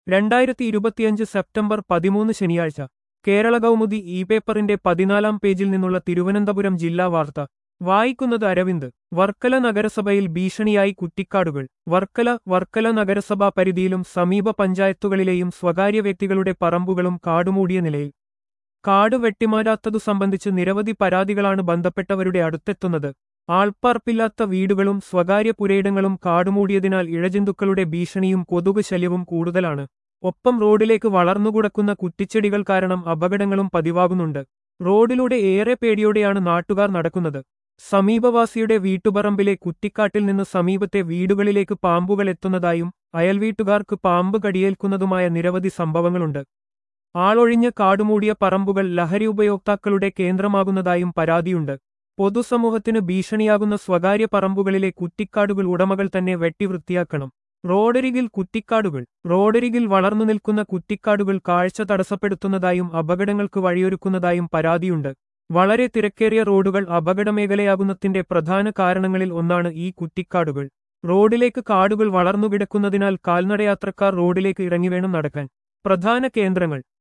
രണ്ടായിരത്തി ഇരുപത്തിയഞ്ച് സെപ്റ്റംബർ പതിമൂന്ന് ശനിയാഴ്ച കേരള കൗമുദി ഇ പേപ്പറിന്റെ പതിനാലാം പേജിൽ നിന്നുള്ള തിരുവനന്തപുരം ജില്ലാ വാർത്ത വായിക്കുന്നത് അരവിന്ദ് വർക്കല നഗരസഭയിൽ ഭീഷണിയായി കുറ്റിക്കാടുകൾ വർക്കല വർക്കല നഗരസഭാ പരിധിയിലും സമീപ പഞ്ചായത്തുകളിലെയും സ്വകാര്യ വ്യക്തികളുടെ പറമ്പുകളും കാടുമൂടിയ നിലയിൽ കാട് വെട്ടിമാറ്റാത്തതു സംബന്ധിച്ച് നിരവധി പരാതികളാണ് ബന്ധപ്പെട്ടവരുടെ അടുത്തെത്തുന്നത് ആൾപ്പാർപ്പില്ലാത്ത വീടുകളും സ്വകാര്യ പുരയിടങ്ങളും കാടുമൂടിയതിനാൽ ഇഴജന്തുക്കളുടെ ഭീഷണിയും കൊതുക് ശല്യവും കൂടുതലാണ് ഒപ്പം റോഡിലേക്ക് വളർന്നുകിടക്കുന്ന കുറ്റിച്ചെടികൾ കാരണം അപകടങ്ങളും പതിവാകുന്നുണ്ട് റോഡിലൂടെ ഏറെ പേടിയോടെയാണ് നാട്ടുകാർ നടക്കുന്നത് സമീപവാസിയുടെ വീട്ടുപറമ്പിലെ കുറ്റിക്കാട്ടിൽ നിന്ന് സമീപത്തെ വീടുകളിലേക്ക് പാമ്പുകൾ എത്തുന്നതായും അയൽവീട്ടുകാർക്ക് പാമ്പ് കടിയേൽക്കുന്നതുമായ നിരവധി സംഭവങ്ങളുണ്ട് ആളൊഴിഞ്ഞ കാടുമൂടിയ പറമ്പുകൾ ലഹരി ഉപയോക്താക്കളുടെ കേന്ദ്രമാകുന്നതായും പരാതിയുണ്ട് പൊതുസമൂഹത്തിന് ഭീഷണിയാകുന്ന സ്വകാര്യ പറമ്പുകളിലെ കുറ്റിക്കാടുകൾ ഉടമകൾ തന്നെ വെട്ടിവൃത്തിയാക്കണം റോഡരികിൽ കുറ്റിക്കാടുകൾ റോഡരികിൽ വളർന്നു നിൽക്കുന്ന കുറ്റിക്കാടുകൾ കാഴ്ച തടസ്സപ്പെടുത്തുന്നതായും അപകടങ്ങൾക്ക് വഴിയൊരുക്കുന്നതായും പരാതിയുണ്ട് വളരെ തിരക്കേറിയ റോഡുകൾ അപകടമേഖലയാകുന്നതിന്റെ പ്രധാന കാരണങ്ങളിൽ ഒന്നാണ് ഈ കുറ്റിക്കാടുകൾ റോഡിലേക്ക് കാടുകൾ വളർന്നുകിടക്കുന്നതിനാൽ കാൽനടയാത്രക്കാർ റോഡിലേക്ക് ഇറങ്ങിവേണം നടക്കാൻ പ്രധാന കേന്ദ്രങ്ങൾ